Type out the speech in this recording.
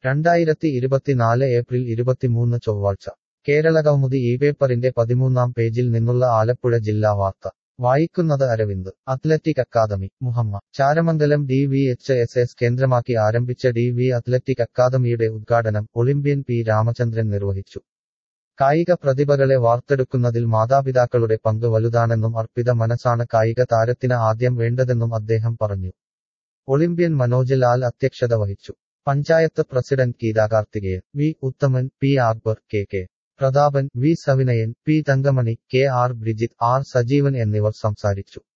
രണ്ടായിരത്തി ഇരുപത്തിനാല് ഏപ്രിൽ ഇരുപത്തിമൂന്ന് ചൊവ്വാഴ്ച കേരള കൗമുദി ഈ പേപ്പറിന്റെ പതിമൂന്നാം പേജിൽ നിന്നുള്ള ആലപ്പുഴ ജില്ലാ വാർത്ത വായിക്കുന്നത് Aravind athletic academy Muhamma Charamangalam D V H S S കേന്ദ്രമാക്കി ആരംഭിച്ച ഡി വി അത്ലറ്റിക് അക്കാദമിയുടെ ഉദ്ഘാടനം ഒളിമ്പ്യൻ പി രാമചന്ദ്രൻ നിർവഹിച്ചു കായിക പ്രതിഭകളെ വാർത്തെടുക്കുന്നതിൽ മാതാപിതാക്കളുടെ പങ്ക് വലുതാണെന്നും അർപ്പിത മനസ്സാണ് കായിക താരത്തിന് ആദ്യം വേണ്ടതെന്നും അദ്ദേഹം പറഞ്ഞു ഒളിമ്പ്യൻ മനോജ് ലാൽ അധ്യക്ഷത വഹിച്ചു panchayat president Geetha Karthikeyan V Uthaman P Akbar K K Prathapan V Savinayan P Thankamani K R Brijith R Sajeevan എന്നിവർ സംസാരിച്ചു